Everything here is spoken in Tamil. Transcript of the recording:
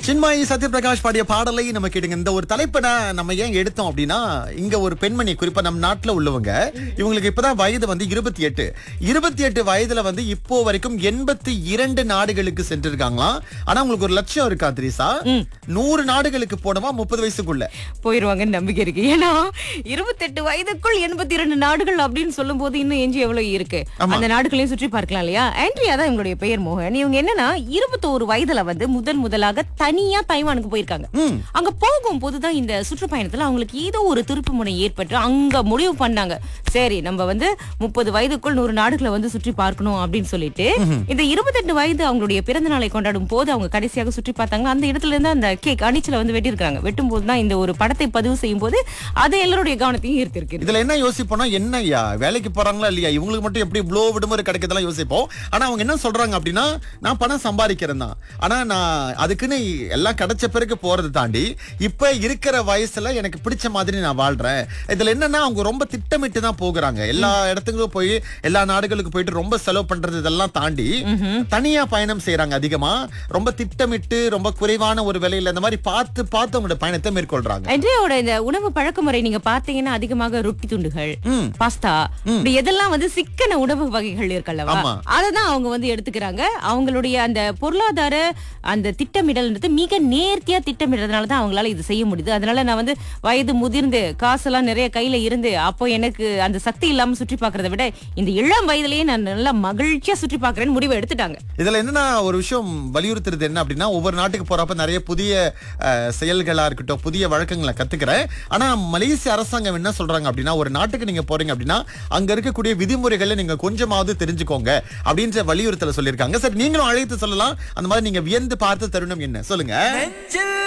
சின்மாயி சத்யபிரகாஷ் பாடிய பாடலை நம்ம கேட்டுங்க இந்த ஒரு தலைப்பை நம்ம ஏன் எடுத்தோம் அப்படின்னா இங்க ஒரு பெண்மணி குறிப்பா நம்ம நாட்டுல உள்ளவங்க இவங்களுக்கு இப்பதான் வயது வந்து இருபத்தி எட்டு இருபத்தி எட்டு வயதுல வந்து இப்போ வரைக்கும் எண்பத்தி இரண்டு நாடுகளுக்கு சென்றிருக்காங்களாம் ஆனா உங்களுக்கு ஒரு லட்சியம் இருக்கா திரிசா நூறு நாடுகளுக்கு போனவா முப்பது வயசுக்குள்ள போயிருவாங்கன்னு நம்பிக்கை இருக்கு ஏன்னா இருபத்தெட்டு வயதுக்குள் எண்பத்தி இரண்டு நாடுகள் அப்படின்னு சொல்லும் போது இன்னும் எஞ்சி எவ்வளவு இருக்கு அந்த நாடுகளையும் சுற்றி பார்க்கலாம் இல்லையா ஆண்ட்ரியா தான் இவங்களுடைய பெயர் மோகன் இவங்க என்னன்னா இருபத்தோரு வயதுல வந்து முதன் முதலாக தனியா தைவானுக்கு போயிருக்காங்க அங்க போகும் போதுதான் இந்த சுற்றுப்பயணத்துல அவங்களுக்கு ஏதோ ஒரு திருப்பு முனை ஏற்பட்டு அங்க முடிவு பண்ணாங்க சரி நம்ம வந்து முப்பது வயதுக்குள் நூறு நாடுகளை வந்து சுற்றி பார்க்கணும் அப்படின்னு சொல்லிட்டு இந்த இருபத்தெட்டு வயது அவங்களுடைய பிறந்த நாளை கொண்டாடும் போது அவங்க கடைசியாக சுற்றி பார்த்தாங்க அந்த இடத்துல இருந்து அந்த கேக் அணிச்சில வந்து வெட்டியிருக்காங்க வெட்டும் போதுதான் இந்த ஒரு படத்தை பதிவு செய்யும் போது அது எல்லாருடைய கவனத்தையும் ஈர்த்திருக்கு இதுல என்ன யோசிப்போம்னா என்ன ஐயா வேலைக்கு போறாங்களா இல்லையா இவங்களுக்கு மட்டும் எப்படி இவ்வளோ விடுமுறை கிடைக்கிறதெல்லாம் யோசிப்போம் ஆனா அவங்க என்ன சொல்றாங்க அப்படின்னா நான் பணம் சம்பாதிக்கிறேன் தான் ஆனா நான் அதுக்குன்னு எல்லாம் கிடைச்ச பிறகு போறது தாண்டி இப்ப இருக்கிற வயசுல எனக்கு பிடிச்ச மாதிரி நான் வாழ்றேன் இதுல என்னன்னா அவங்க ரொம்ப திட்டமிட்டு தான் போகிறாங்க எல்லா இடத்துக்கும் போய் எல்லா நாடுகளுக்கு போயிட்டு ரொம்ப செலவு பண்றது இதெல்லாம் தாண்டி தனியா பயணம் செய்யறாங்க அதிகமா ரொம்ப திட்டமிட்டு ரொம்ப குறைவான ஒரு விலையில இந்த மாதிரி பார்த்து பார்த்து அவங்களோட பயணத்தை மேற்கொள்றாங்க அன்றையோட இந்த உணவு பழக்க முறை நீங்க பாத்தீங்கன்னா அதிகமாக ரொட்டி துண்டுகள் ம். பாஸ்தா இப்படி எதெல்லாம் வந்து சிக்கன உணவு வகைகள் இருக்கல்லவா ஆமா. அததான் அவங்க வந்து எடுத்துக்கிறாங்க அவங்களுடைய அந்த பொருளாதார அந்த திட்டமிடல்ன்றது மிக நேர்த்தியா திட்டமிடுறதுனால தான் அவங்களால இது செய்ய முடியுது அதனால நான் வந்து வயது முதிர்ந்து காசெல்லாம் நிறைய கையில இருந்து அப்போ எனக்கு அந்த சக்தி இல்லாம சுற்றி பார்க்கறதை விட இந்த இளம் வயதிலேயே நான் நல்லா மகிழ்ச்சியா சுற்றி பார்க்கறேன்னு முடிவை எடுத்துட்டாங்க இதுல என்னன்னா ஒரு விஷயம் வலியுறுத்துறது என்ன அப்படின்னா ஒவ்வொரு நாட்டுக்கு போறப்ப நிறைய புதிய அஹ், செயல்களா இருக்கட்டும் புதிய வழக்கங்களை கத்துக்கிறேன் ஆனா மலேசிய அரசாங்கம் என்ன சொல்றாங்க அப்படின்னா ஒரு நாட்டுக்கு நீங்க போறீங்க அப்படின்னா அங்க இருக்கக்கூடிய விதிமுறைகளை நீங்க கொஞ்சமாவது தெரிஞ்சுக்கோங்க அப்படின்ற வலியுறுத்தல சொல்லியிருக்காங்க சரி நீங்களும் அழைத்து சொல்லலாம் அந்த மாதிரி நீங்க வியந்து பார்த்த தருணம் என்ன சொல்லுங்க